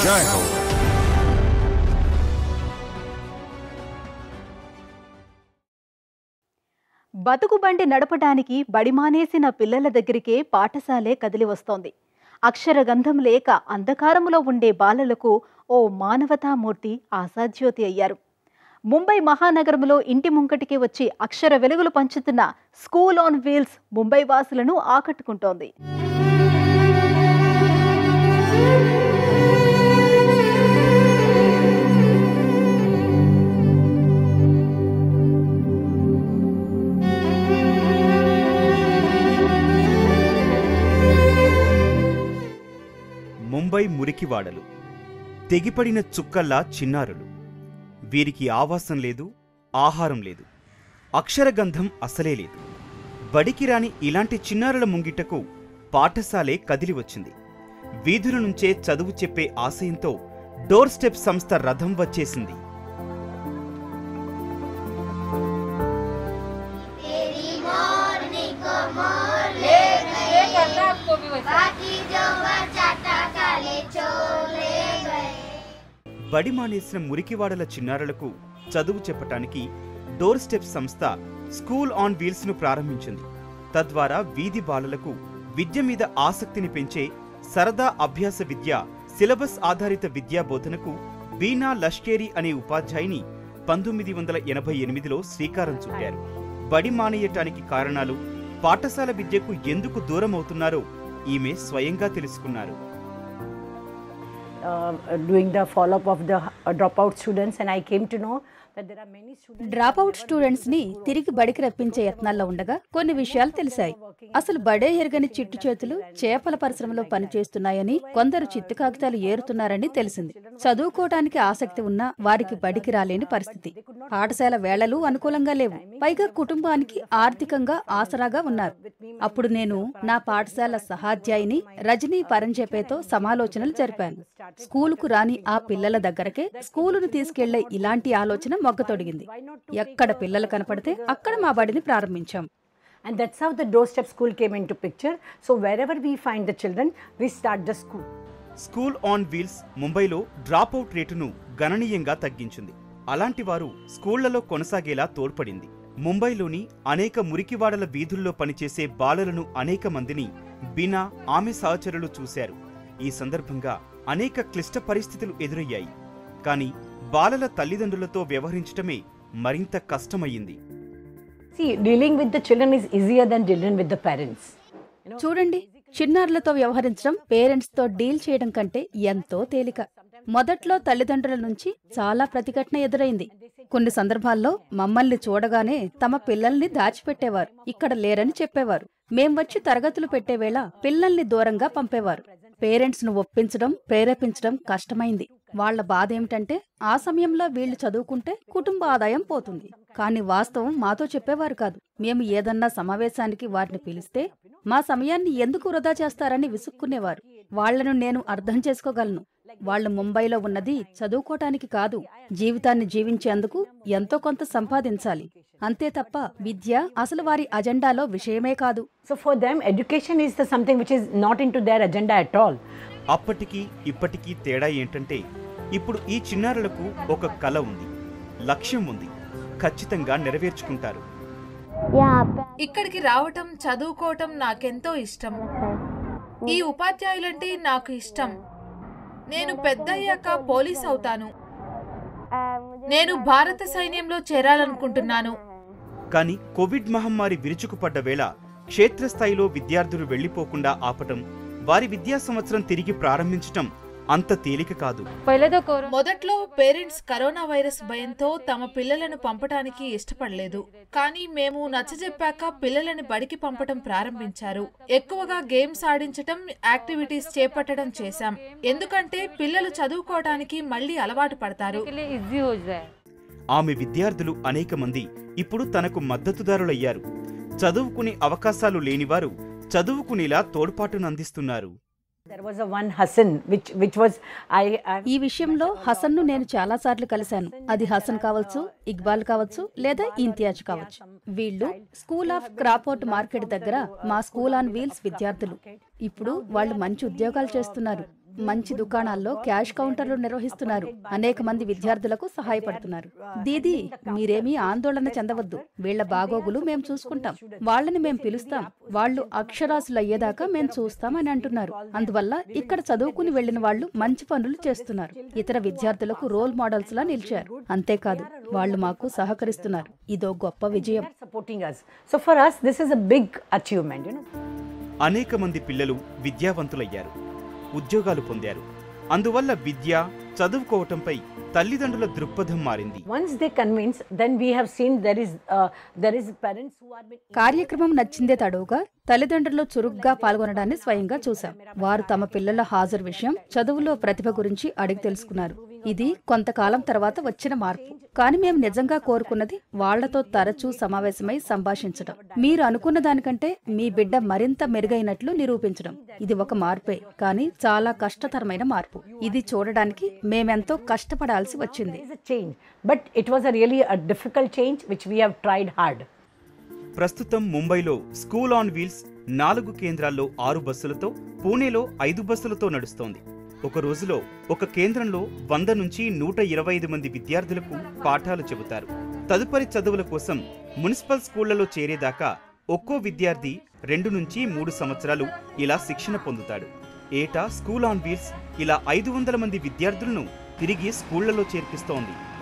जय हो బతుకు బండి నడపడానికి బడి మానేసిన పిల్లల దగ్గరికే పాఠశాలే కదిలి వస్తోంది అక్షరగంధం లేక అంధకారములో ఉండే బాలలకు ఓ మానవతామూర్తి ఆశాజ్యోతి అయ్యారు ముంబై మహానగరంలో ఇంటి ముంకటికి వచ్చి అక్షర వెలుగులు పంచుతున్న స్కూల్ ఆన్ వీల్స్ ముంబై వాసులను ఆకట్టుకుంటోంది ముంబై మురికివాడలు తెగిపడిన చుక్కల్లా చిన్నారులు వీరికి ఆవాసం లేదు ఆహారం లేదు అక్షరగంధం అసలే లేదు బడికి రాని ఇలాంటి చిన్నారుల ముంగిటకు పాఠశాలే కదిలి వచ్చింది వీధుల నుంచే చదువు చెప్పే ఆశయంతో డోర్ స్టెప్ సంస్థ రథం వచ్చేసింది బడి మానేసిన మురికివాడల చిన్నారులకు చదువు చెప్పటానికి డోర్ స్టెప్ సంస్థ స్కూల్ ఆన్ వీల్స్ ను ప్రారంభించింది తద్వారా వీధి బాలలకు విద్య మీద ఆసక్తిని పెంచే సరదా అభ్యాస విద్య సిలబస్ ఆధారిత విద్యా బోధనకు బీనా లష్కేరి అనే ఉపాధ్యాయుని పంతొమ్మిది వందల ఎనభై ఎనిమిదిలో శ్రీకారం చుట్టారు బడి మానేయటానికి కారణాలు పాఠశాల విద్యకు ఎందుకు దూరం అవుతున్నారో ఈమె స్వయంగా తెలుసుకున్నారు uh, doing the follow-up of the uh, dropout students and I came to know that there are many students dropout students ని తిరిగి బడికి రప్పించే యత్నాల్లో ఉండగా కొన్ని విషయాలు తెలిసాయి అసలు బడే ఎరగని చిట్టు చేతులు చేపల పరిశ్రమలో పనిచేస్తున్నాయని కొందరు చిత్తు కాగితాలు ఏరుతున్నారని తెలిసింది చదువుకోవటానికి ఆసక్తి ఉన్నా వారికి బడికి రాలేని పరిస్థితి పాఠశాల వేళలు అనుకూలంగా లేవు పైగా కుటుంబానికి ఆర్థికంగా ఆసరాగా ఉన్నారు అప్పుడు నేను నా పాఠశాల సహాధ్యాయిని రజనీ పరంజపేతో సమాలోచనలు జరిపాను స్కూలుకు రాని ఆ పిల్లల దగ్గరకే స్కూలును తీసుకెళ్లే ఇలాంటి ఆలోచన మొగ్గతొడిగింది ఎక్కడ పిల్లలు కనపడితే అక్కడ మా బడిని ప్రారంభించాం and that's how the doorstep school came into picture. So wherever we find the children, we start the school. School on wheels ముంబైలో డ్రాపౌట్ రేటును గణనీయంగా తగ్గించింది అలాంటి వారు స్కూళ్లలో కొనసాగేలా తోడ్పడింది ముంబైలోని అనేక మురికివాడల వీధుల్లో పనిచేసే బాలలను అనేక మందిని బినా ఆమె సహచరులు చూశారు ఈ సందర్భంగా అనేక క్లిష్ట పరిస్థితులు ఎదురయ్యాయి కానీ బాలల తల్లిదండ్రులతో వ్యవహరించటమే మరింత కష్టమయ్యింది See, dealing with the children is easier than dealing with the parents. You know, చూడండి చిన్నారులతో వ్యవహరించడం పేరెంట్స్ తో డీల్ చేయడం కంటే ఎంతో తేలిక మొదట్లో తల్లిదండ్రుల నుంచి చాలా ప్రతిఘటన ఎదురైంది కొన్ని సందర్భాల్లో మమ్మల్ని చూడగానే తమ పిల్లల్ని దాచిపెట్టేవారు ఇక్కడ లేరని చెప్పేవారు మేం వచ్చి తరగతులు పెట్టేవేళ పిల్లల్ని దూరంగా పంపేవారు పేరెంట్స్ ను ఒప్పించడం ప్రేరేపించడం కష్టమైంది వాళ్ళ బాధ ఏమిటంటే ఆ సమయంలో వీళ్ళు చదువుకుంటే కుటుంబ ఆదాయం పోతుంది కానీ వాస్తవం మాతో చెప్పేవారు కాదు మేము ఏదన్నా సమావేశానికి వారిని పిలిస్తే మా సమయాన్ని ఎందుకు వృధా చేస్తారని విసుక్కునేవారు వాళ్లను నేను అర్థం చేసుకోగలను వాళ్ళు ముంబైలో ఉన్నది చదువుకోటానికి కాదు జీవితాన్ని జీవించేందుకు ఎంతో కొంత సంపాదించాలి అంతే తప్ప విద్య అసలు వారి అజెండాలో విషయమే కాదు So for them, education is the something which is not into their agenda at all. అప్పటికి ఇప్పటికీ తేడా ఏంటంటే ఇప్పుడు ఈ చిన్నారులకు ఒక కల ఉంది లక్ష్యం ఉంది ఖచ్చితంగా నెరవేర్చుకుంటారు ఇక్కడికి రావటం చదువుకోవటం నాకెంతో ఇష్టం ఈ ఉపాధ్యాయులంటే నాకు ఇష్టం నేను పెద్దయ్యాక పోలీస్ అవుతాను నేను భారత సైన్యంలో చేరాలనుకుంటున్నాను కానీ కోవిడ్ మహమ్మారి విరుచుకుపడ్డ వేళ క్షేత్రస్థాయిలో విద్యార్థులు వెళ్లిపోకుండా ఆపటం వారి విద్యా సంవత్సరం తిరిగి ప్రారంభించటం అంత తేలిక కాదు మొదట్లో పేరెంట్స్ కరోనా వైరస్ భయంతో తమ పిల్లలను పంపటానికి ఇష్టపడలేదు కానీ మేము నచ్చజెప్పాక పిల్లలని బడికి పంపటం ప్రారంభించారు ఎక్కువగా గేమ్స్ ఆడించటం యాక్టివిటీస్ చేపట్టడం చేశాం ఎందుకంటే పిల్లలు చదువుకోవటానికి మళ్ళీ అలవాటు పడతారు ఆమె విద్యార్థులు అనేక మంది ఇప్పుడు తనకు మద్దతుదారులయ్యారు చదువుకునే అవకాశాలు లేనివారు చదువుకునేలా తోడ్పాటును అందిస్తున్నారు There was a one Hassan, which which was I. I ఈ విషయంలో హసన్ను నేను చాలాసార్లు కలిశాను అది హసన్ కావచ్చు ఇక్బాల్ కావచ్చు లేదా ఇంతియాజ్ కావచ్చు వీళ్ళు స్కూల్ ఆఫ్ క్రాపోర్ట్ మార్కెట్ దగ్గర మా స్కూల్ ఆన్ వీల్స్ విద్యార్థులు ఇప్పుడు వాళ్ళు మంచి ఉద్యోగాలు చేస్తున్నారు మంచి దుకాణాల్లో క్యాష్ కౌంటర్లు నిర్వహిస్తున్నారు అనేక మంది విద్యార్థులకు సహాయపడుతున్నారు దీదీ మీరేమీ ఆందోళన చెందవద్దు వీళ్ల బాగోగులు మేం చూసుకుంటాం వాళ్ళని మేం పిలుస్తాం వాళ్ళు అక్షరాస్యులు అయ్యేదాకా మేం చూస్తాం అని అంటున్నారు అందువల్ల ఇక్కడ చదువుకుని వెళ్లిన వాళ్ళు మంచి పనులు చేస్తున్నారు ఇతర విద్యార్థులకు రోల్ మోడల్స్ లా నిలిచారు అంతేకాదు వాళ్ళు మాకు సహకరిస్తున్నారు ఇదో గొప్ప విజయం They are supporting us. So for us, this is a big achievement, you know. అనేక మంది పిల్లలు విద్యావంతులయ్యారు ఉద్యోగాలు పొందారు అందువల్ల విద్య చదువుకోవటంపై తల్లిదండ్రుల దృక్పథం మారింది Once they convince, then we have seen there is uh, there is parents who are been కార్యక్రమం నచ్చిందే తడువుగా తల్లిదండ్రులు చురుగ్గా పాల్గొనడాన్ని స్వయంగా చూశాం వారు తమ పిల్లల హాజరు విషయం చదువులో ప్రతిభ గురించి అడిగి తెలుసుకున్నారు ఇది కొంతకాలం తర్వాత వచ్చిన మార్పు కానీ మేము నిజంగా కోరుకున్నది వాళ్లతో తరచూ సమావేశమై సంభాషించడం మీరు అనుకున్న దానికంటే మీ బిడ్డ మరింత మెరుగైనట్లు నిరూపించడం ఇది ఒక మార్పే కానీ చాలా కష్టతరమైన మార్పు ఇది చూడడానికి మేమెంతో కష్టపడాల్సి వచ్చింది there is a change, but it was a really a difficult change which we have tried hard. ప్రస్తుతం ముంబైలో స్కూల్ ఆన్ వీల్స్ నాలుగు కేంద్రాల్లో ఆరు బస్సులతో పూణేలో ఐదు బస్సులతో నడుస్తోంది ఒక రోజులో ఒక కేంద్రంలో వంద నుంచి నూట ఇరవై ఐదు మంది విద్యార్థులకు పాఠాలు చెబుతారు తదుపరి చదువుల కోసం మున్సిపల్ స్కూళ్లలో చేరేదాకా ఒక్కో విద్యార్థి రెండు నుంచి మూడు సంవత్సరాలు ఇలా శిక్షణ పొందుతాడు ఏటా స్కూల్ ఆన్ వీల్స్ ఇలా ఐదు వందల మంది విద్యార్థులను తిరిగి స్కూళ్లలో చేర్పిస్తోంది